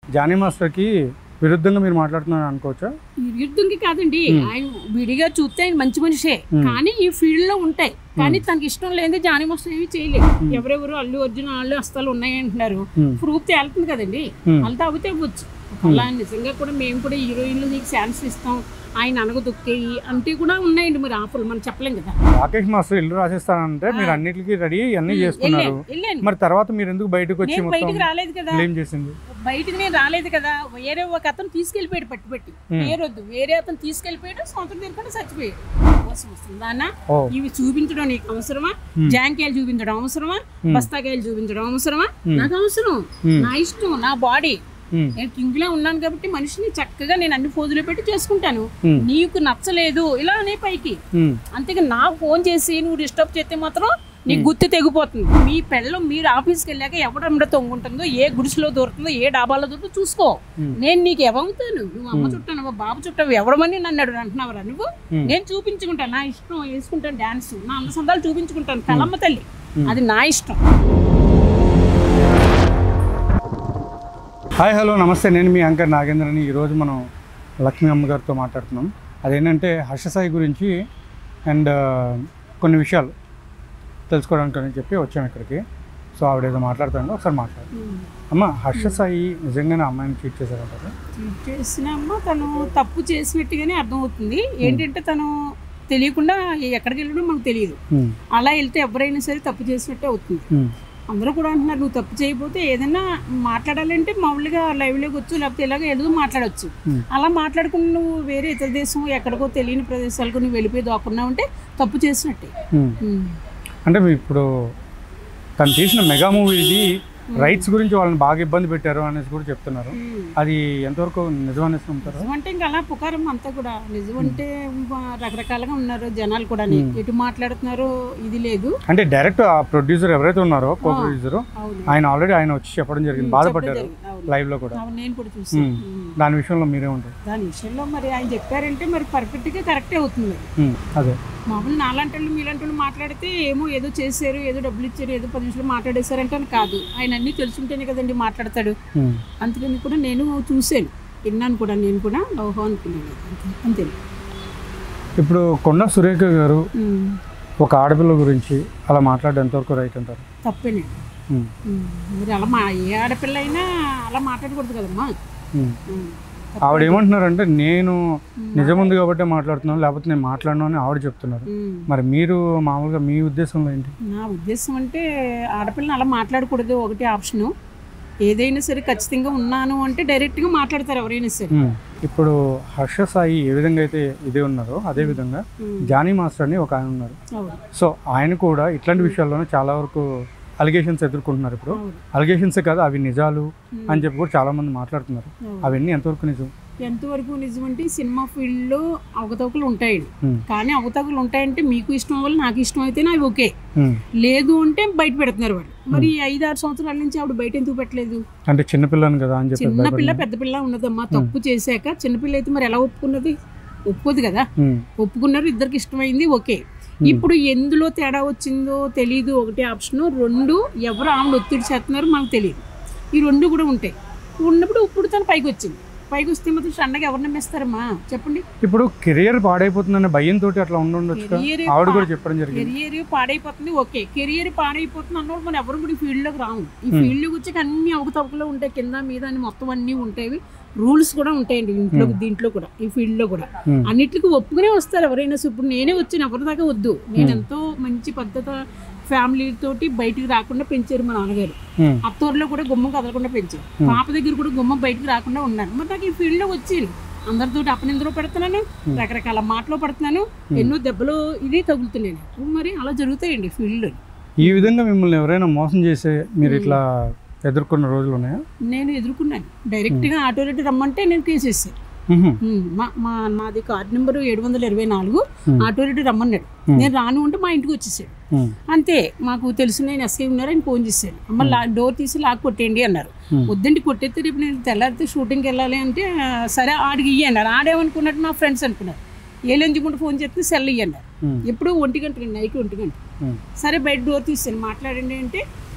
Johnny మాస్టర్కి విరుద్ధంగా మీరు మాట్లాడుతున్నారు అనుకోవచ్చా యుద్ధంకి కాదండి ఆయన విడిగా చూస్తే ఆయన మంచి మనిషే కానీ ఈ ఫీల్డ్ లో ఉంటాయి కానీ తనకి ఇష్టం లేని జానీ మాస్టర్ ఏమీ చేయలేదు ఎవరెవరు అల్లు అర్జున్ వాళ్ళు హస్తాలు ఉన్నాయి అంటున్నారు Hmm. ప్రూఫ్ తేలుతుంది కదండి Hmm. వాళ్ళతో అవితే ఇవ్వచ్చు అలా నిజంగా కూడా మేము కూడా హీరోయిన్లు నీకు ఛాన్స్ ఇస్తాం ఆయన అనగదొక్కేయి అంటే కూడా ఉన్నాయండి మరి ఆఫర్లు మనం చెప్పలేం కదా రాకేష్ మాస్టర్ ఇల్లు రాసేస్తానంటే మీరు అన్నిటికీ రెడీ అన్ని చేసుకున్నారు వెళ్ళాను వెళ్ళాను మరి తర్వాత మీరు ఎందుకు బయటకు వచ్చి నేను మొత్తం బయటికి రాలేదు కదా బ్లేమ్ చేసింది బయటికి నేను రాలేదు కదా వేరే ఒక అతను తీసుకెళ్ళిపోయాడు పట్టి పెట్టి పేరొద్దు వేరే అతను తీసుకెళ్ళిపోయాడు సొంతం తీరుకుంటే చచ్చిపోయాడు అవసరం వస్తుందా అన్న ఓ ఇవి చూపించడం నీకు అవసరమా జాంకాయలు చూపించడం అవసరమా బస్తాకాయలు చూపించడం అవసరమా నాకు అవసరం నా ఇష్టం నా బాడీ ఉమ్, నేను కింగ్ లో ఉన్నాను కాబట్టి మనిషిని చక్కగా నేను అన్ని పోజులు పెట్టి చేసుకుంటాను Hmm. నీకు నచ్చలేదు ఇలా అనే పైకి ఉమ్, అంతేగా నాకు ఫోన్ చేసి నువ్వు డిస్టర్బ్ చేస్తే మాత్రం నీకు గుర్తు తెగిపోతుంది మీ పెళ్ళం మీరు ఆఫీస్కి వెళ్ళాక ఎవడమ్మడ తొంగుంటుందో ఏ గుడిసెలో దొరుకుతుందో ఏ డాబాలో దొరుకుతుందో చూసుకో నేను నీకు ఎవవుతాను నువ్వు అమ్మ చుట్టాను బాబు చుట్టావు ఎవడమని నన్ను అడుగు అంటున్నావురా నువ్వు నేను చూపించుకుంటాను నా ఇష్టం వేసుకుంటాను డాన్స్ నా అందసందాలు చూపించుకుంటాను కలమ్మ తల్లి అది నా ఇష్టం హాయ్ హలో నమస్తే నేను మీ యాంకర్ నాగేంద్రని ఈరోజు మనం లక్ష్మీ అమ్మగారితో మాట్లాడుతున్నాం అదేంటంటే హర్షసాయి గురించి అండ్ కొన్ని విషయాలు తెలుసుకోవడానికి అని చెప్పి వచ్చాం ఇక్కడికి సో ఆవిడ ఏదో మాట్లాడుతాను ఒకసారి మాట్లాడు అమ్మ హర్షసాయి నిజంగానే అమ్మాయిని చీట్ చేశారంటారు చేసిన అమ్మ తను తప్పు చేసినట్టుగానే అర్థమవుతుంది ఏంటంటే తను తెలియకుండా ఎక్కడికి వెళ్ళడం మనకు తెలియదు అలా వెళ్తే ఎవరైనా సరే తప్పు చేసినట్టే అవుతుంది అందరూ కూడా అంటున్నారు నువ్వు తప్పు చేయకపోతే ఏదైనా మాట్లాడాలంటే మామూలుగా లైవ్లోకి వచ్చు లేకపోతే ఇలాగ ఏదో మాట్లాడవచ్చు Hmm. అలా మాట్లాడుకుని నువ్వు వేరే ఇతర దేశం ఎక్కడికో తెలియని ప్రదేశాలకు నువ్వు వెళ్ళిపోయి దాక్కున్నావు అంటే తప్పు చేసినట్టే Hmm. అంటే మీ ఇప్పుడు తను తీసిన మెగా మూవీది రైట్స్ గురించి వాళ్ళని బాగా ఇబ్బంది పెట్టారు అనేసి కూడా చెప్తున్నారు Hmm. అది ఎంతవరకు నిజం అనేసి నమ్ముతారు నిజం అంటే ఇంకా అలా పుకారం అంతా కూడా నిజం అంటే మా రకరకాలుగా ఉన్నారు జనాలు కూడా ఎటు మాట్లాడుతున్నారో ఇది లేదు అంటే డైరెక్ట్ ఆ ప్రొడ్యూసర్ ఎవరైతే ఉన్నారో కో ప్రొడ్యూసర్ అవును ఆయన ఆల్రెడీ ఆయన వచ్చి చెప్పడం జరిగింది బాధపడ్డారు జరిగింది. అవును. లైవ్ లో కూడా అవును, నేను కూడా చూసాను దాని విషయంలో మీరే ఉంటారు దాని విషయంలో మరి ఆయన చెప్పారంటే మరి పర్ఫెక్ట్గా కరెక్టే అవుతుంది మరి. ఉమ్, అదే మామూలు నాలాంటి వాళ్ళు మీలాంటి వాళ్ళు మాట్లాడితే ఏమో ఏదో చేశారు ఏదో డబ్బులు ఇచ్చారు ఏదో పది నిమిషాలు మాట్లాడేశారంటే అని కాదు ఆయన అన్నీ తెలుసుంటేనే కదండి మాట్లాడతాడు ఉమ్, అందుకని కూడా నేను చూశాను విన్నాను కూడా నేను కూడా ఓహో అనుకున్నాను అంతే అంతే ఇప్పుడు కొండ సురేఖ గారు ఉమ్, ఒక ఆడపిల్ల గురించి అలా మాట్లాడడం ఎంతవరకు రైట్ అంటారు తప్పేనండి ఉమ్, ఉమ్, మరి అలా మా ఏ ఆడపిల్ల అయినా అలా మాట్లాడకూడదు కదమ్మా ఉమ్. ఉమ్, ఆవిడ ఏమంటున్నారంటే నేను నిజం ఉంది కాబట్టి మాట్లాడుతున్నాను లేకపోతే నేను మాట్లాడను అని ఆవిడ చెప్తున్నారు ఉమ్. మరి మీరు మామూలుగా మీ ఉద్దేశంలో ఏంటి నా ఉద్దేశం అంటే ఆడపిల్లని అలా మాట్లాడకూడదు ఒకటి ఆప్షను ఏదైనా సరే ఖచ్చితంగా ఉన్నాను అంటే డైరెక్ట్గా మాట్లాడతారు ఎవరైనా సరే ఉమ్, ఇప్పుడు హర్ష సాయి ఏ విధంగా అయితే ఇదే ఉన్నారో అదే విధంగా ఉమ్, జానీ మాస్టర్ అని ఒక ఆయన ఉన్నారు అవును సో ఆయన కూడా ఇట్లాంటి విషయాల్లోనే చాలా వరకు అలిగేషన్స్ ఎదుర్కొంటున్నారు ఇప్పుడు అవును అలిగేషన్సే కాదు అవి నిజాలు అని చెప్పి కూడా చాలా మంది మాట్లాడుతున్నారు అవును. అవన్నీ ఎంతవరకు నిజం ఎంతవరకు నిజం అంటే ఈ సినిమా ఫీల్డ్లో అవకతవకలు ఉంటాయండి ఉమ్, కానీ అవకతవకలు ఉంటాయంటే మీకు ఇష్టం వల్ల నాకు ఇష్టం అయితే నాకు ఓకే ఉమ్. లేదు అంటే బయట పెడుతున్నారు వాళ్ళు మరి ఈ ఐదు ఆరు సంవత్సరాల నుంచి ఆవిడ బయట ఎందుకు పెట్టలేదు అంటే చిన్నపిల్లని కదా అని చెప్పి చిన్న పిల్ల పెద్ద పిల్ల ఉన్నదమ్మా తప్పు చేశాక చిన్నపిల్ల అయితే మరి ఎలా ఒప్పుకున్నది ఒప్పుకోదు కదా ఉమ్, ఒప్పుకున్నారు ఇద్దరికి ఇష్టమైంది ఓకే ఇప్పుడు ఎందులో తేడా వచ్చిందో తెలియదు ఒకటి ఆప్షన్ రెండు ఎవరు ఆమెను ఒత్తిడి చేస్తున్నారు మనకు తెలియదు ఈ రెండు కూడా ఉంటాయి ఉన్నప్పుడు ఇప్పుడు తను పైకి వచ్చింది పైకి వస్తే మాత్రం సన్నగా ఎవరు నమ్మేస్తారమ్మా చెప్పండి ఇప్పుడు కెరియర్ పాడైపోతుందనే భయంతో అట్లా ఉండుండొచ్చు కెరియర్ ఆవిడ కూడా చెప్పడం జరిగింది కెరియర్ పాడైపోతుంది ఓకే కెరియర్ పాడైపోతుంది అన్నప్పుడు మనం ఎవరు కూడా ఈ ఫీల్డ్లోకి రాము ఈ ఫీల్డ్లోకి వచ్చాక అన్ని అవకతవకలు ఉంటాయి కింద మీద అని మొత్తం అన్నీ ఉంటాయి రూల్స్ కూడా ఉంటాయండి ఇంట్లో దీంట్లో కూడా ఈ ఫీల్డ్లో కూడా Hmm. అన్నిటికీ ఒప్పుకునే వస్తారు ఎవరైనా సరే. ఇప్పుడు నేనే వచ్చాను ఎవరి దాకా వద్దు నేను ఎంతో మంచి పద్ధత ఫ్యామిలీ తోటి బయటికి రాకుండా పెంచారు మా నాన్నగారు ఉమ్, అత్తూరులో కూడా గుమ్మం కదలకుండా పెంచారు పాప దగ్గర కూడా గుమ్మం బయటికి రాకుండా ఉన్నాను మరి నాకు ఈ ఫీల్డ్లో వచ్చాను అందరితోటి అపనిందరూ పెడుతున్నాను రకరకాల మాటలు పడుతున్నాను ఎన్నో దెబ్బలు ఇది తగులుతున్నాను మరి అలా జరుగుతాయండి ఫీల్డ్లో ఈ విధంగా మిమ్మల్ని ఎవరైనా మోసం చేసే మీరు ఇట్లా ఎదుర్కొన్న రోజులు ఉన్నాయా నేను ఎదుర్కొన్నాను డైరెక్ట్గా ఆటో రెడ్డి రమ్మంటే నేను కేసేసాను ఉహు, ఉమ్, మా మా నాది కార్డు నెంబర్ ఏడు వందల ఇరవై నాలుగు ఆటో రెడ్డి రమ్మన్నాడు నేను రాను ఉంటే మా ఇంటికి వచ్చేసాడు ఉమ్, అంతే మాకు తెలిసిన నేను ఎస్ఐ ఉన్నారు ఆయన ఫోన్ చేశాడు అమ్మ లా డోర్ తీసి లాక్ కొట్టేయండి అన్నారు Hmm. వద్దండి కొట్టేస్తే రేపు నేను తెల్లారితే షూటింగ్కి వెళ్ళాలి అంటే ఆ, సరే ఆడికి ఇయ్యి అన్నారు ఆడేమనుకున్నట్టు నా ఫ్రెండ్స్ అనుకున్నారు ఏ లెంచుకుంటూ ఫోన్ చేస్తే సెల్ ఇయ్యి అన్నారు Hmm. ఎప్పుడు ఒంటి గంట నైట్ ఒంటి గంట ఉమ్, సరే బయట డోర్ తీసాను మాట్లాడండి అంటే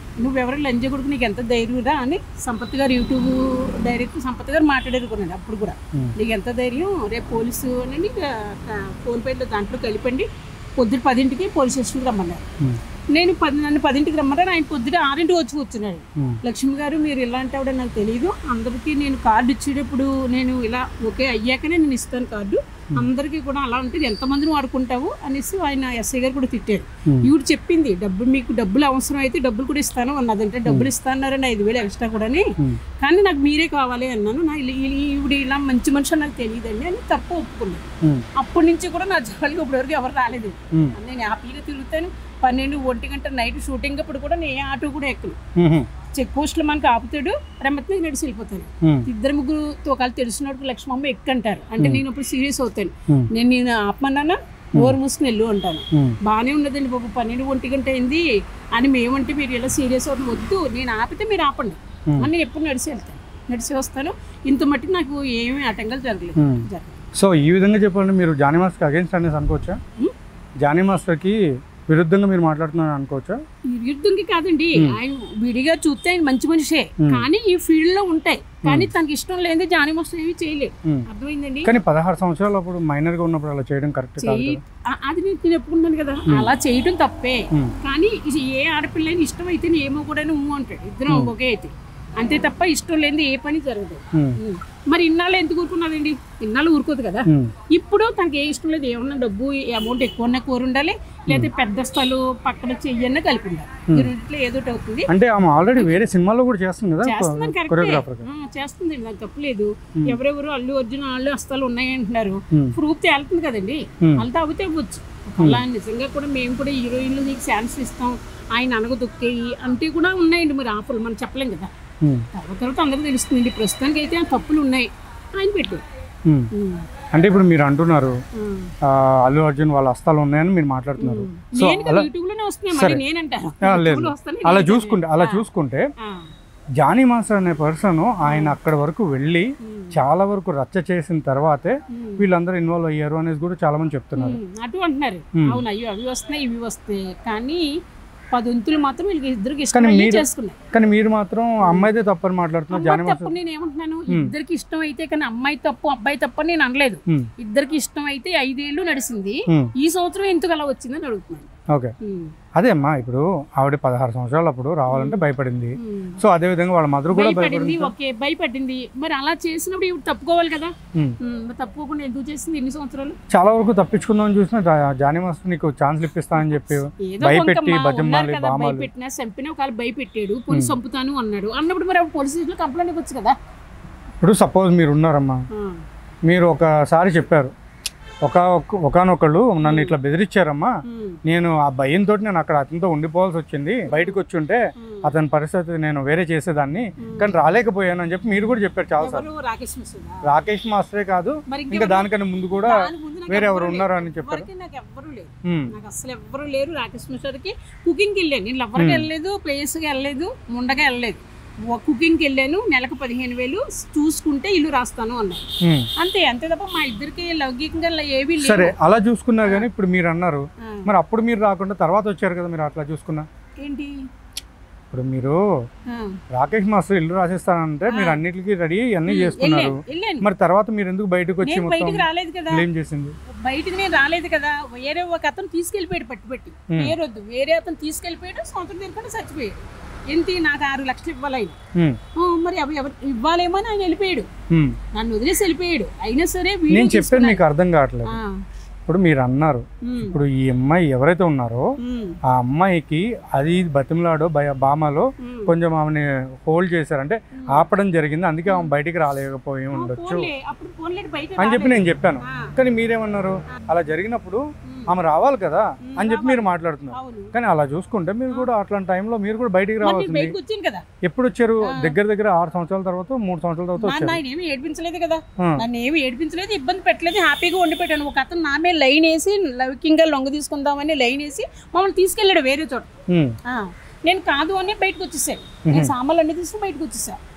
నువ్వెవరు లంజ కొడుకు నీకు ఎంత ధైర్యంరా అని సంపత్ గారు యూట్యూబ్ డైరెక్ట్ సంపత్ గారు మాట్లాడారు అప్పుడు కూడా Hmm. నీకు ఎంత ధైర్యం రేపు పోలీసు అని ఫోన్పేలో దాంట్లో కలిపండి పొద్దుట పదింటికి పోలీస్ స్టేషన్కి రమ్మన్నారు ఉమ్, నేను పది నన్ను పదింటికి రమ్మన్నారు ఆయన పొద్దుట ఆరింటికి వచ్చి కూర్చున్నాడు ఉమ్, లక్ష్మి గారు మీరు ఇలాంటి ఆవిడ నాకు తెలియదు అందరికీ నేను కార్డు ఇచ్చేటప్పుడు నేను ఇలా ఓకే అయ్యాకనే నేను ఇస్తాను కార్డు అందరికీ కూడా అలా ఉంటుంది ఎంతమందిని వాడుకుంటావు అనేసి ఆయన ఎస్ఐ గారు కూడా తిట్టారు Hmm. ఈవిడ చెప్పింది డబ్బు మీకు డబ్బులు అవసరం అయితే డబ్బులు కూడా ఇస్తాను అన్నదంటే డబ్బులు ఇస్తానన్నారని ఐదు వేలు ఎక్స్ట్రా కూడాని ఉమ్, కానీ నాకు మీరే కావాలి అన్నాను నా ఈ- ఈ- ఈవిడ ఇలా మంచి మనిషి అని నాకు తెలియదండి అని తప్పు ఒప్పుకున్నాను ఉమ్, అప్పటి నుంచి కూడా నా జోలికి ఇప్పటివరకు ఎవరు రాలేదు ఉమ్, నేను హ్యాపీగా తిరుగుతాను పన్నెండు ఒంటి గంట నైట్ షూటింగ్ అప్పుడు కూడా నేను ఏ ఆటో కూడా ఎక్కను ఉమ్, చెక్ పోస్ట్లో మనకు ఆపుతాడు రెమ్మత్ని నడిచి వెళ్ళిపోతాను ఉమ్, ఇద్దరు ముగ్గురు ఒకళ్ళు తెలిసినోడికి లక్ష్మమ్మ ఎక్కంటారు అంటే నేను ఇప్పుడు సీరియస్ అవుతాను ఉమ్, నేను నేను ఆపమన్నానా ఓరు మూసుకుని వెళ్ళు అంటాను ఉమ్, బాగానే ఉన్నదండి బాబు పన్నెండు ఒంటి గంట అయింది అని మేమంటే మీరు ఇలా సీరియస్ అవుతుంది వద్దు నేను ఆపితే మీరు ఆపండి Hmm. అని నేను ఎప్పుడు నడిచి వెళ్తాను నడిచి వస్తాను ఇంత మట్టి నాకు ఏమీ ఆటంకాలు జరగలేదు ఉమ్. జరగలేదు సో ఈ విధంగా చెప్పాలంటే మీరు జానీ మాస్టర్కి అగేన్స్ట్ అనేసి అనుకోవచ్చా ఉమ్. జానీ మాస్టర్కి విరుద్ధంగా మీరు మాట్లాడుతున్నారు అనుకోవచ్చా ఈ యుద్ధంకి కాదండి ఆయన విడిగా చూస్తే ఆయన మంచి మనిషే కానీ ఈ ఫీల్డ్ లో ఉంటాయి కానీ తనకి ఇష్టం లేనిది జానీ మోసం ఏమీ చేయలేదు ఉమ్. అర్థమైందండి కానీ పదహారు సంవత్సరాలు అప్పుడు మైనర్గా ఉన్నప్పుడు అలా చేయడం కరెక్ట్ కాదు చెయ్యి కదా ఆ- అది నేను నేను ఒప్పుకున్నాను కదా అలా చేయడం తప్పే ఉమ్. కానీ ఇది ఏ ఆడపిల్లని ఇష్టం అయితే ఏమో కూడా నువ్వు అంటాడు ఇద్దరం ఒకే అయితే అంతే తప్ప ఇష్టం లేనిది ఏ పని జరగదు ఉమ్, ఉమ్. మరి ఇన్నాళ్ళు ఎందుకు ఊరుకున్నాదండి ఇన్నాళ్ళు ఊరుకోదు కదా ఉమ్, ఇప్పుడు తనకి ఏ ఇష్టం లేదు ఏమన్నా డబ్బు అమౌంట్ ఎక్కువ ఉన్నా కోరి ఉండాలి లేకపోతే పెద్ద స్థలం పక్కన చెయ్యన్న కలిపి ఉండాలి ఈ రెండిట్లో ఏదో ఒకటి అవుతుంది అంటే ఆమె ఆల్రెడీ వేరే సినిమాలో కూడా చేస్తుంది కదా చేస్తుందని కరెక్టే కొరియోగ్రాఫర్ ఆ, చేస్తుంది నాకు తప్పలేదు ఎవరెవరు అల్లు అర్జున్ వాళ్ళు హస్తాలు ఉన్నాయంటున్నారు Hmm. ప్రూఫ్ తేలుతుంది కదండి Hmm. వాళ్ళతో అవుతే ఇవ్వచ్చు అలా నిజంగా కూడా మేము కూడా హీరోయిన్లు నీకు ఛాన్స్ ఇస్తాం ఆయన అనగదొక్కేయి అంటే కూడా ఉన్నాయండి మరి ఆఫర్లు మనం చెప్పలేం కదా ఉమ్, తర్వాత తర్వాత అందరూ తెలుస్తుంది ప్రస్తుతానికి అయితే ఆ తప్పులు ఉన్నాయి ఆయన పెట్టు ఉమ్. ఉమ్. అంటే ఇప్పుడు మీరు అంటున్నారు ఉమ్. ఆ, అల్లు అర్జున్ వాళ్ళ హస్తాలు ఉన్నాయని మీరు మాట్లాడుతున్నారు సో నేను కదా యూట్యూబ్ లోనే వస్తున్నాయి మరి నేనంటాను ఆ, లేదు యూట్యూబ్లో వస్తానే అలా నేను చూసుకుంటే అలా చూసుకుంటే ఆ. జానీ మాస్టర్ అనే పర్సన్ ఆయన అక్కడి వరకు వెళ్ళి ఉమ్. చాలా వరకు రచ్చ చేసిన తర్వాతే ఉమ్. వీళ్ళందరూ ఇన్వాల్వ్ అయ్యారు అనేసి కూడా చాలా మంది చెప్తున్నారు ఉమ్, అటు అంటున్నారు అవును అయ్యో అవి వస్తున్నాయి ఇవి వస్తాయి కానీ పదొంతులు మాత్రం వీళ్ళకి ఇద్దరికి ఇష్టం అయ్యి చేసుకున్నాయి కానీ మీరు మాత్రం అమ్మాయిదే తప్పని మాట్లాడుతున్నారు జానీ అమ్మాయి తప్పు నేను ఏమంటున్నాను ఇద్దరికి ఇష్టం అయితే కానీ అమ్మాయి తప్పు అబ్బాయి తప్పు అని నేను అనలేదు ఉమ్, ఇద్దరికి ఇష్టం అయితే ఐదేళ్లు నడిచింది ఉమ్, ఈ సంవత్సరం ఎందుకు అలా వచ్చిందని అడుగుతున్నాను ఓకే ఉమ్, అదే అమ్మా ఇప్పుడు ఆవిడ పదహారు సంవత్సరాలు అప్పుడు రావాలంటే భయపడింది ఉమ్. సో అదే విధంగా వాళ్ళ మదర్ కూడా భయపడింది భయపడింది ఓకే భయపడింది మరి అలా చేసినప్పుడు ఇవి తప్పుకోవాలి కదా ఉమ్. ఉమ్, మరి తప్పుకోకుండా ఎందుకు చేసింది ఎన్ని సంవత్సరాలు చాలా వరకు తప్పించుకుందామని చూసిన జా- జానీ మాస్టర్ నీకు ఛాన్స్ ఇప్పిస్తానని చెప్పి ఏదో భయపెట్టి కొంకమ్మా ఉన్నారు బజమ్మాలి కదా బామాలి భయపెట్టినా చంపినా ఒకవేళ భయపెట్టాడు పోలీసు చంపుతాను అన్నాడు అన్నప్పుడు మరి పోలీస్ స్టేషన్లో కంప్లైంట్ ఇవ్వచ్చు కదా ఇప్పుడు సపోజ్ మీరు ఉన్నారమ్మా ఆ, మీరు ఒకసారి చెప్పారు ఒక ఒకనొకళ్ళు నన్ను ఇట్లా బెదిరించారమ్మా ఉమ్, నేను ఆ భయంతో నేను అక్కడ అతనితో ఉండిపోవాల్సి వచ్చింది బయటకు వచ్చి ఉంటే ఉమ్. అతని పరిస్థితి నేను వేరే చేసేదాన్ని కానీ రాలేకపోయాను అని చెప్పి మీరు కూడా చెప్పారు చాలా సార్ ఎవరు రాకేష్ మిశ్రా రాకేష్ మాస్టరే కాదు మరి ఇంకా దానికన్నా ముందు కూడా దాని ముందు నాకు వేరే ఎవ్వరూ ఎవరు ఉన్నారు లేరు. అని చెప్పారు ఎవరికి నాకు ఎవ్వరూ లేరు ఉమ్, నాకు అసలు ఎవ్వరూ లేరు రాకేష్ మిశ్రాకి కుకింగ్కి వెళ్ళాను నేను ఎవరికి వెళ్ళలేదు ప్లేస్కి వెళ్ళలేదు ముండగా వెళ్ళలేదు కుకింగ్కి వెళ్ళాను నెలకు పదిహేను వేలు చూసుకుంటే ఇల్లు రాస్తాను అన్నాను ఉమ్. అంతే అంతే తప్ప మా ఇద్దరికి లౌకికంగా ఏవి సరే లేవు అలా చూసుకున్నారు కానీ ఇప్పుడు మీరు అన్నారు ఆ, మరి అప్పుడు మీరు రాకుండా తర్వాత వచ్చారు కదా మీరు అట్లా చూసుకున్నా ఏంటి ఇప్పుడు మీరు ఆ, రాకేష్ మాస్టర్ ఇల్లు రాసిస్తానంటే మీరు అన్నిటికీ రెడీ అన్నీ చేసుకున్నారు వెళ్ళాను వెళ్ళాను మరి తర్వాత మీరు ఎందుకు బయటకు వచ్చి నేను మొత్తం బయటికి రాలేదు కదా క్లెయిమ్ చేసింది బయటికి నేను రాలేదు కదా వేరే ఒక అతను తీసుకెళ్ళిపోయాడు పట్టి పెట్టి వేరొద్దు వేరే అతను తీసుకెళ్ళిపోయాడు సంవత్సరం తిరగకుండా చచ్చిపోయాడు ఏంటి నాకు ఆరు లక్షలు ఇవ్వాలి ఆయన ఉమ్, ఆ, మరి అవి ఎవరు ఇవ్వాలేమో అని ఆయన వెళ్ళిపోయాడు ఉమ్. నన్ను వదిలేసి వెళ్ళిపోయాడు అయినా సరే వీడియో నేను చెప్పేది మీకు అర్థం కావట్లేదు ఆ, ఇప్పుడు మీరు అన్నారు ఉమ్, ఇప్పుడు ఈ అమ్మాయి ఎవరైతే ఉన్నారో ఉమ్, ఆ అమ్మాయికి అది బతిమలాడో భయ బామలో ఉమ్. కొంచెం ఆమెని హోల్డ్ చేశారు అంటే ఆపడం జరిగింది అందుకే ఆమె బయటికి రాలేకపోయి ఉండొచ్చు ఫోన్లే అప్పుడు ఫోన్లే బయట అని చెప్పి నేను చెప్పాను ఆ, కానీ మీరేమన్నారు అలా జరిగినప్పుడు ఆమె రావాలి కదా అని చెప్పి మీరు మాట్లాడుతున్నారు అవును కానీ అలా చూసుకుంటే మీరు కూడా అట్లాంటి టైంలో మీరు కూడా బయటికి మరి నేను రావాల్సింది బయటకు వచ్చాను కదా ఎప్పుడు వచ్చారు దగ్గర దగ్గర ఆరు సంవత్సరాల తర్వాత మూడు సంవత్సరాల తర్వాత నన్ను వచ్చారు ఆయన ఏమి ఏడిపించలేదు కదా ఆ. నన్ను ఏమి ఏడిపించలేదు ఇబ్బంది పెట్టలేదు హ్యాపీగా వండి పెట్టాను ఒక అతను నా మీద లైన్ వేసి లౌకికంగా లొంగ తీసుకుందామని లైన్ వేసి మమ్మల్ని తీసుకెళ్ళాడు వేరే చోట ఉమ్, ఆ, నేను కాదు అని బయటకు వచ్చేసాను నేను సామాన్లు అన్ని తీసుకుని బయటకు వచ్చేసా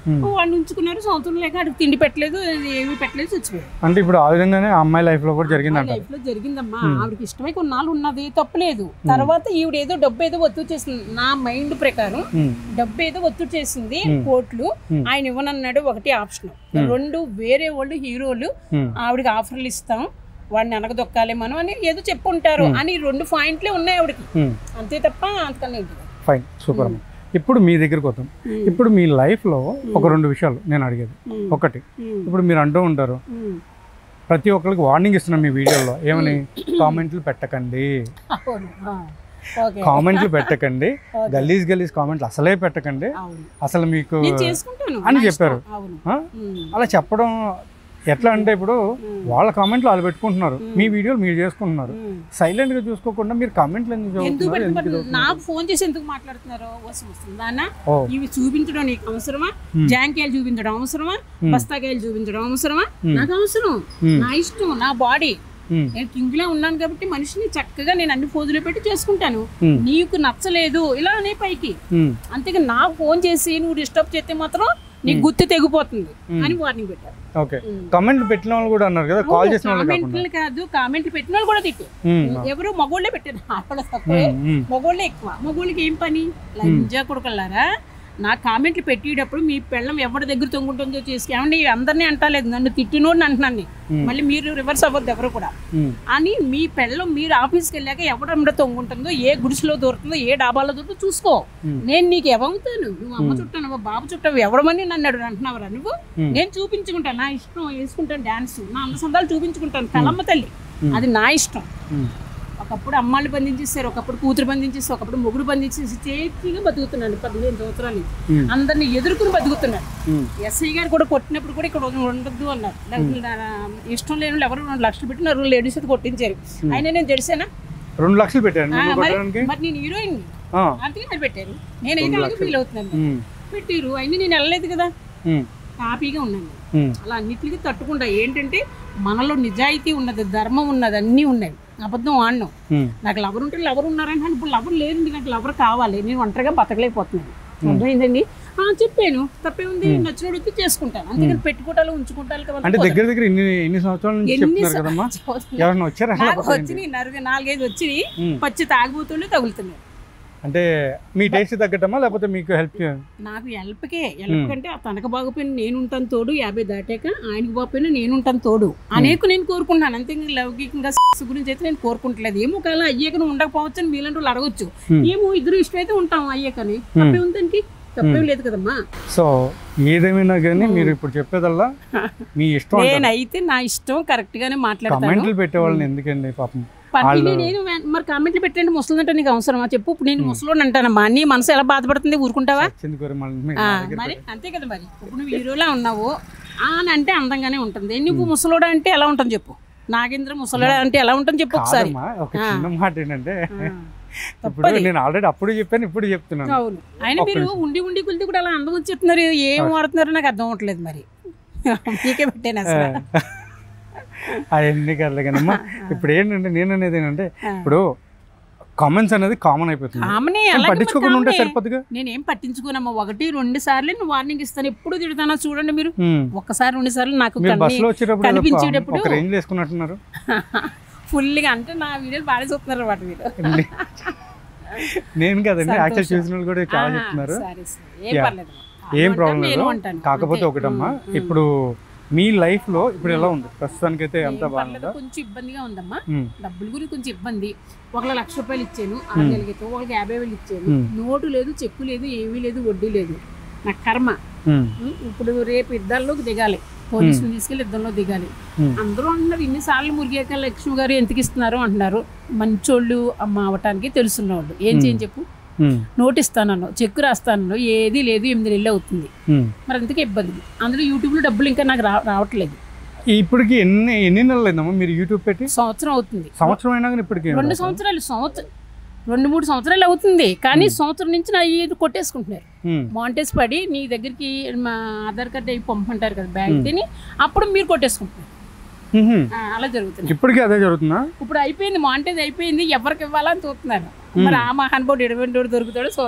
వాళ్ళు ఉంచుకున్నారు సంవత్సరం లేక అడిగి తిండి పెట్టలేదు ఏమీ పెట్టలేదు చచ్చిపోయారు అంటే ఇప్పుడు ఆ విధంగానే ఆ అమ్మాయి లైఫ్ లో కూడా జరిగిందంట లైఫ్ లో జరిగిందమ్మా ఆవిడకి ఇష్టమై కొన్నాళ్ళు ఉన్నది తప్పలేదు తర్వాత ఈవిడ ఏదో డబ్బు ఏదో ఒత్తిడి చేసింది నా మైండ్ ప్రకారం ఉమ్, డబ్బు ఏదో ఒత్తిడి చేసింది కోట్లు ఆయన ఇవ్వనన్నాడు ఒకటి ఆప్షన్ రెండు వేరే వాళ్ళు హీరోలు ఉమ్, ఆవిడకి ఆఫర్లు ఇస్తాం వాడిని అనగదొక్కాలి మనం అని ఏదో చెప్పుంటారు అని రెండు పాయింట్లే ఉన్నాయి ఆవిడకి ఉమ్. అంతే తప్ప అంతకన్నా ఏంటి కాదు. ఫైన్ సూపర్ అమ్మ ఇప్పుడు మీ దగ్గరికి వద్దాం ఉమ్. ఇప్పుడు మీ లైఫ్లో ఒక రెండు విషయాలు నేను అడిగేది ఉమ్. ఒకటి ఉమ్. ఇప్పుడు మీరు అంటూ ఉంటారు ఉమ్. ప్రతి ఒక్కరికి వార్నింగ్ ఇస్తున్నాం మీ వీడియోలో ఏమని కామెంట్లు పెట్టకండి అవును ఆ. ఓకే కామెంట్లు పెట్టకండి ఓకే. గలీజ్ గలీజ్ కామెంట్లు అసలే పెట్టకండి అవును అసలు మీకు నేను చేసుకుంటాను అని నా చెప్పారు. ఇష్టం. అవును ఆ? ఉమ్. అలా చెప్పడం ఎట్లా అంటే ఇప్పుడు వాళ్ళ కామెంట్లు వాళ్ళు పెట్టుకుంటున్నారు మీ వీడియోలు మీరు చేసుకుంటున్నారు ఉమ్. సైలెంట్ గా చూసుకోకుండా మీరు కామెంట్లు ఎందుకు ఎందుకు చదువుతున్నారు ఎందుకు పెట్టుకుంటారు చదువుతున్నారు? నాకు ఫోన్ చేసి ఎందుకు మాట్లాడుతున్నారు అవసరం వస్తుందా అన్న ఓ ఇవి చూపించడం నీకు అవసరమా జాంకాయలు చూపించడం అవసరమా బస్తాకాయలు చూపించడం అవసరమా నాకు అవసరం నా ఇష్టం నా బాడీ ఉమ్, నేను కింగ్ లా ఉన్నాను కాబట్టి మనిషిని చక్కగా నేను అన్ని ఫోజులు పెట్టి చేసుకుంటాను Hmm. నీకు నచ్చలేదు ఇలా అనే పైకి ఉమ్, అంతేగా నాకు ఫోన్ చేసి నువ్వు డిస్టర్బ్ చేస్తే మాత్రం నీకు గుర్తు తెగిపోతుంది అని వార్నింగ్ పెట్టారు ఓకే కామెంట్లు పెట్టిన వాళ్ళు కూడా అన్నారు కదా కాల్ చేసిన వాళ్ళు కాకుండా కామెంట్లు కాదు కామెంట్లు పెట్టిన వాళ్ళు కూడా తిట్టు ఉమ్, ఎవరు మగోళ్ళే పెట్టారు ఆడవాళ్ళ తక్కువే ఉమ్, ఉమ్, మగోళ్ళే ఎక్కువ మగోళ్ళకి ఏం పని లంజా కొడుకల్లారా నా కామెంట్లు పెట్టేటప్పుడు మీ పెళ్ళం ఎవరి దగ్గర తొంగుంటుందో చేసి ఏమండి అందరినీ అంటలేదు నన్ను తిట్టినోడిని అంటున్నాను నేను. మళ్ళీ మీరు రివర్స్ అవ్వద్దు ఎవరు కూడా ఉమ్, అని మీ పెళ్ళం మీరు ఆఫీస్కి వెళ్ళాక ఎవడెక్కడ తొంగుంటుందో ఏ గుడిసెలో దూరుతుందో ఏ డాబాలో దూరుతుందో చూసుకో నేను నీకు ఎవవుతాను నువ్వు అమ్మ చుట్టాను బాబు చుట్టావు ఎవడమని నన్ను అడుగు అంటున్నావురా నువ్వు నేను చూపించుకుంటాను నా ఇష్టం వేసుకుంటాను డాన్స్ నా అందసందాలు చూపించుకుంటాను కలమ్మ తల్లి అది నా ఇష్టం ఉమ్, ఒకప్పుడు అమ్మాళ్ళు బంధించేస్తారు ఒకప్పుడు కూతురు బంధించేస్తారు ఒకప్పుడు మొగుడు బంధించేసి చేతిగా బతుకుతున్నాడు పదిహేను సంవత్సరాలు Hmm. అందరిని ఎదుర్కొని బతుకుతున్నాడు ఉమ్, ఎస్ఐ గారు కూడా కొట్టినప్పుడు కూడా ఇక్కడ ఉండద్దు అన్నారు లేకపోతే నా- ఇష్టం లేని వాళ్ళు ఎవరు రెండు లక్షలు పెట్టి నా లేడీస్ అయితే కొట్టించారు అయినా నేను తెలిసానా రెండు లక్షలు పెట్టారు ఆ, మీరు మరి కొట్టడానికి మరి నేను హీరోయిన్ ఆ, అందుకే మరి పెట్టారు నేనైతే అలాగే ఫీల్ అవుతున్నాను ఉమ్, పెట్టిరు అయినా నేను వెళ్ళలేదు కదా ఉమ్, హ్యాపీగా ఉన్నాను ఉమ్, అలా అన్నిటికీ తట్టుకుంటా ఏంటంటే మనలో నిజాయితీ ఉన్నది ధర్మం ఉన్నది అన్నీ ఉన్నాయి అబద్ధం ఆడినాం ఉమ్, నాకు లవర్ ఉంటే లవర్ ఉన్నారంటే ఇప్పుడు లవర్ లేదండి నాకు లవర్ కావాలి నేను ఒంటరిగా బతకలేకపోతున్నాను అర్థమైందండి ఆ, చెప్పాను తప్పే ఉంది నచ్చినోడు అయితే చేసుకుంటాను అంతేగాని పెట్టుకోవటాలు ఉంచుకుంటాలు కాబట్టి అంటే దగ్గర దగ్గర ఇన్ని ఇన్ని సంవత్సరాల నుంచి ఎన్ని చెప్తున్నారు కదమ్మా సంవత్సరాలు ఎవరైనా వచ్చారా అసలు? నాకు వచ్చినాయి నలుగు నాలుగైదు వచ్చినాయి ఉమ్. పచ్చి తాగిపోతుండే తగులుతున్నాయి అంటే మీ టేస్ట్ తగ్గటమా లేకపోతే మీకు హెల్ప్ నాకు హెల్ప్కే హెల్ప్ కంటే ఆ తనకు బాగపోయిన నేను ఉంటాను తోడు యాభై దాటాక ఆయనకు బాగపోయినా నేను ఉంటాను తోడు అనేక నేను కోరుకుంటున్నాను అంతే ఇంకా లౌకికంగా సెక్స్ గురించి అయితే నేను కోరుకుంటలేదు ఏమో ఒకవేళ అయ్యాక నువ్వు ఉండకపోవచ్చు అని మీలాంటి వాళ్ళు అడగొచ్చు ఏమో ఇద్దరు ఇష్టమైతే ఉంటాం అయ్యాకని తప్పే ఉంది దానికి తప్పేం లేదు కదమ్మా సో ఏదేమైనా కానీ మీరు ఇప్పుడు చెప్పేదల్లా మీ ఇష్టం అంటారు. నేనైతే నా ఇష్టం కరెక్ట్ గానే మాట్లాడతాను కమెంట్లు పెట్టే వాళ్ళని ఎందుకండి పాపం పని నేను మరి కామెంట్లు పెట్టండి ముసలిదంటే నీకు అవసరమా చెప్పు ఇప్పుడు నేను ముసలోని అంటానమ్మా నీ మనసు ఎలా బాధపడుతుంది ఊరుకుంటావా వచ్చింది కోరి మళ్ళీ మీ ఆ, నా దగ్గర మరి అంతే కదా మరి ఇప్పుడు నువ్వు హీరోలా ఉన్నావు ఆ అని అంటే అందంగానే ఉంటుంది నువ్వు ముసలోడా అంటే ఎలా ఉంటుంది చెప్పు నాగేంద్ర ముసలోడా అంటే ఎలా ఉంటుంది చెప్పు ఒకసారి కాదమ్మా, ఒక చిన్న మాట ఏంటంటే ఆ, ఇప్పుడు నేను ఆల్రెడీ అప్పుడు చెప్పాను ఇప్పుడు చెప్తున్నాను అవును ఆయన మీరు ఉండి ఉండి కొలిది కూడా అలా అందం వచ్చేస్తున్నారు ఏం వాడుతున్నారో నాకు అర్థం అవ్వట్లేదు మరి మీకే పెట్టాను అసలు అవన్నీ కదలే కానమ్మా ఇప్పుడు ఏంటంటే నేను అనేది ఏంటంటే ఇప్పుడు కామెంట్స్ అనేది కామన్ అయిపోతుంది ఆమెనే కానీ అలాగే మరి పట్టించుకోకుండా ఉంటే కామనే. సరిపోతుగా నేనేం పట్టించుకోనమ్మా ఒకటి రెండు సార్లు నేను వార్నింగ్ ఇస్తాను ఎప్పుడు తిడతానో చూడండి మీరు ఉమ్. ఒక్కసారి రెండు సార్లు నాకు మీరు కన్ని బస్సులో వచ్చేటప్పుడు ఏదో కనిపించేటప్పుడు ఒక రేంజ్ వేసుకున్నట్టున్నారు ఫుల్గా అంటే నా వీడియోలు బాగా చూస్తున్నారు వాటి మీరు నేను కదండి యాక్చువల్ సంతోషం. చూసిన వాళ్ళు కూడా చాలా ఆహా, చెప్తున్నారు సరే సరే ఏం Yeah. పర్లేదు ఏం అంటారు, ప్రాబ్లం నేను లేదు అంటాను కాకపోతే అంతే. ఒకటమ్మా ఉమ్, ఉమ్. ఇప్పుడు మీ లైఫ్ లో ఇప్పుడు ఎలా ఉంది ప్రస్తుతానికైతే ఏం అంత పర్లేదు, బాగుందా కొంచెం ఇబ్బందిగా ఉందమ్మా ఉమ్, డబ్బుల గురించి కొంచెం ఇబ్బంది ఒకళ్ళ లక్ష రూపాయలు ఇచ్చాను ఆరు నెలలకి వాళ్ళకి యాభై వేలు ఇచ్చాను Hmm. నోటు లేదు చెక్కు లేదు ఏమీ లేదు వడ్డీ లేదు నా కర్మ ఉమ్, ఉం, ఇప్పుడు రేపు ఇద్దరిలోకి దిగాలి పోలీసులు తీసుకెళ్ళి ఇద్దరిలో దిగాలి ఉమ్, అందరూ అంటున్నారు ఇన్నిసార్లు మురిగాక లక్ష్మి గారు ఎందుకు ఇస్తున్నారు అంటున్నారు మంచోళ్ళు అమ్మ అవటానికి తెలుసున్నవాళ్ళు ఏం చేయని చెప్పు ఉమ్, నోట్ ఇస్తానన్నావు చెక్కు రాస్తానన్నావు ఏది లేదు ఎనిమిది నెలలు అవుతుంది ఉమ్. మరి అందుకే ఇబ్బంది అందులో యూట్యూబ్లో డబ్బులు ఇంకా నాకు రా రావట్లేదు ఇప్పటికి ఎన్ని ఎన్ని నెలలు అయిందమ్మా మీరు యూట్యూబ్ పెట్టి సంవత్సరం అవుతుంది సంవత్సరం అయినా కానీ ఇప్పటికి ఏం రెండు రాదు. సంవత్సరాలు సంవత్సరం రెండు మూడు సంవత్సరాలు అవుతుంది కానీ సంవత్సరం నుంచి నా ఇది కొట్టేసుకుంటున్నారు ఉమ్, మాంటేస్ పడి నీ దగ్గరికి మా ఆధార్ కార్డు అవి పంపంటారు కదా బ్యాంక్ తిని అప్పుడు మీరు కొట్టేసుకుంటున్నారు ఉహుం. ఆ, అలా జరుగుతుంది ఇప్పటికీ అదే జరుగుతుందా ఇప్పుడు అయిపోయింది మాంటేజ్ అయిపోయింది ఎవరికి ఇవ్వాలని చూస్తున్నారు మరి ఆ మహానుభావుడు ఎటువంటి దొరుకుతాడో చూద్దాం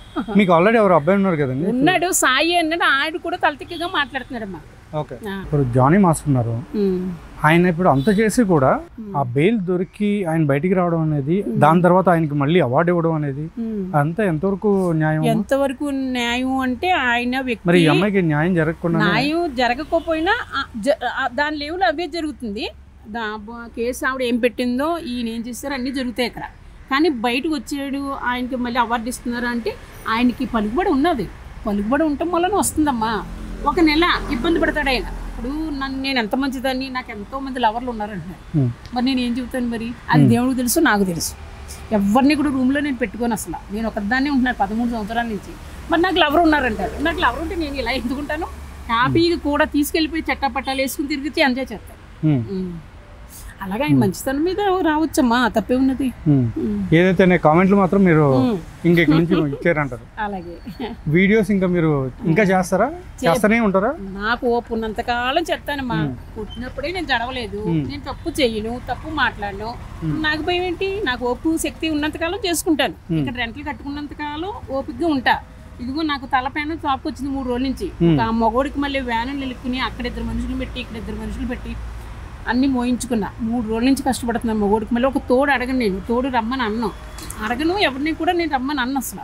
మీకు ఆల్రెడీ ఎవరు అబ్బాయి ఉన్నారు కదండి ఉన్నాడు సాయి అన్నాడు ఆయన కూడా తలతిక్కగా మాట్లాడుతున్నాడమ్మా ఓకే ఆ. ఇప్పుడు జానీ మాస్టర్ ఉన్నారు ఉమ్. ఆయన ఇప్పుడు అంత చేసి కూడా ఆ బెయిల్ దొరికి ఆయన బయటికి రావడం అనేది దాని తర్వాత ఆయనకి మళ్ళీ అవార్డు ఇవ్వడం అనేది ఉమ్. అంతా ఎంతవరకు న్యాయం ఎంతవరకు న్యాయం అంటే ఆయన మరి వ్యక్తి ఈ అమ్మాయికి న్యాయం జరగకుండా న్యాయం జరగకపోయినా ఆ జ- ఆ దాని లెవెల్ అవే జరుగుతుంది దా బ- కేసు ఆవిడ ఏం పెట్టిందో ఈయన ఏం చేస్తారో అన్నీ జరుగుతాయి ఇక్కడ కానీ బయటకు వచ్చాడు ఆయనకి మళ్ళీ అవార్డు ఇస్తున్నారు అంటే ఆయనకి పలుకుబడి ఉన్నది పలుకుబడి ఉండటం వలన వస్తుందమ్మా ఒక నెల ఇబ్బంది పడతాడు ఆయన ఇప్పుడు నన్ను నేను ఎంత మంచిదాన్ని నాకు ఎంతో మంది లవర్లు ఉన్నారంటున్నారు ఉమ్. మరి నేను ఏం చెబుతాను మరి అది దేవుడికి తెలుసు నాకు తెలుసు ఎవరిని కూడా రూమ్లో నేను పెట్టుకోను అసలు నేను ఒకదాన్నే ఉంటున్నాను పదమూడు సంవత్సరాల నుంచి మరి నాకు లవర్ ఉన్నారంటారు నాకు లవర్ ఉంటే నేను ఇలా ఎందుకుంటాను హ్యాపీగా కూడా తీసుకెళ్ళిపోయి చట్టపట్టాలు వేసుకుని తిరిగితే ఎంజాయ్ చేస్తాను ఉమ్. ఉమ్. అలాగే ఆయన మంచితనం మీద రావచ్చమ్మా తప్పే ఉన్నది ఉమ్. ఉమ్. ఏదైతే కామెంట్లు మాత్రం మీరు ఉమ్. ఇంకెక్కడి నుంచి ఇచ్చారంటారు అలాగే వీడియోస్ ఇంకా మీరు ఇంకా చేస్తారా చేస్తూనే ఉంటారా నాకు ఓపు ఉన్నంతకాలం చెప్తానమ్మా పుట్టినప్పుడే నేను జడవలేదు నేను తప్పు చెయ్యను తప్పు మాట్లాడను నాకు భయం ఏంటి నాకు ఓపు శక్తి ఉన్నంతకాలం చేసుకుంటాను ఇక్కడ రెంట్లు కట్టుకున్నంతకాలం ఓపికగా ఉంటా ఇదిగో నాకు తలపైన తాపు వచ్చింది మూడు రోజుల నుంచి ఒక మగోడికి మళ్ళీ వ్యాను నిలుక్కుని అక్కడ ఇద్దరు మనుషులు పెట్టి ఇక్కడ ఇద్దరు మనుషులు పెట్టి అన్నీ మోయించుకున్నా మూడు రోజుల నుంచి కష్టపడుతున్నాను మగోడికి మళ్ళీ ఒక తోడు అడగను నేను తోడు రమ్మని అన్నం అడగను ఎవరిని కూడా నేను రమ్మని అన్న అసలు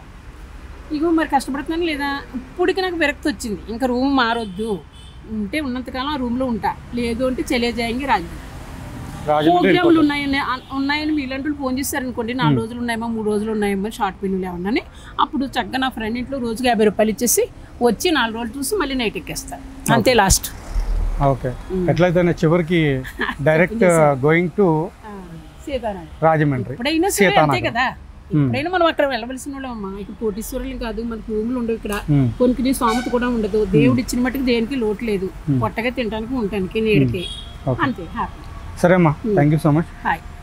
ఇగో మరి కష్టపడుతున్నాను లేదా ఇప్పటికి నాకు విరక్తి వచ్చింది ఇంకా రూమ్ మారొద్దు ఉంటే ఉన్నంతకాలం ఆ రూమ్లో ఉంటా లేదు అంటే చెలేజాయంగి రాజు రాజమండ్రి ప్రోగ్రాములు ఉన్నాయని అన్- ఉన్నాయని మీలాంటి వాళ్ళు ఫోన్ చేస్తారు అనుకోండి నాలుగు రోజులు ఉన్నాయేమో మూడు రోజులు ఉన్నాయేమో షార్ట్ పిన్నులు ఏమన్నా అప్పుడు చక్కగా నా ఫ్రెండ్ ఇంట్లో రోజుకి యాభై రూపాయలు ఇచ్చేసి వచ్చి నాలుగు రోజులు చూసి మళ్ళీ నైట్ ఎక్కేస్తారు అంతే లాస్ట్ ఓకే ఎట్లయితే చివరికి direct going to Sitaram Rajahmundry ఎప్పుడైనా సరే అంతే సీతానగరం. కదా ఎప్పుడైనా మనం అక్కడ వెళ్ళవలసిన వాళ్ళం అమ్మా ఇక కోటీశ్వరులు కాదు మనకు రూములు ఉండవు ఇక్కడ ఉమ్. కొనుక్కునే స్వామత కూడా ఉండదు దేవుడు ఇచ్చిన మట్టుకు దేనికి లోటు లేదు పొట్టగా తినడానికి ఉండటానికి నీడికి ఓకే అంతే హ్యాపీ సరే అమ్మా thank you so much hi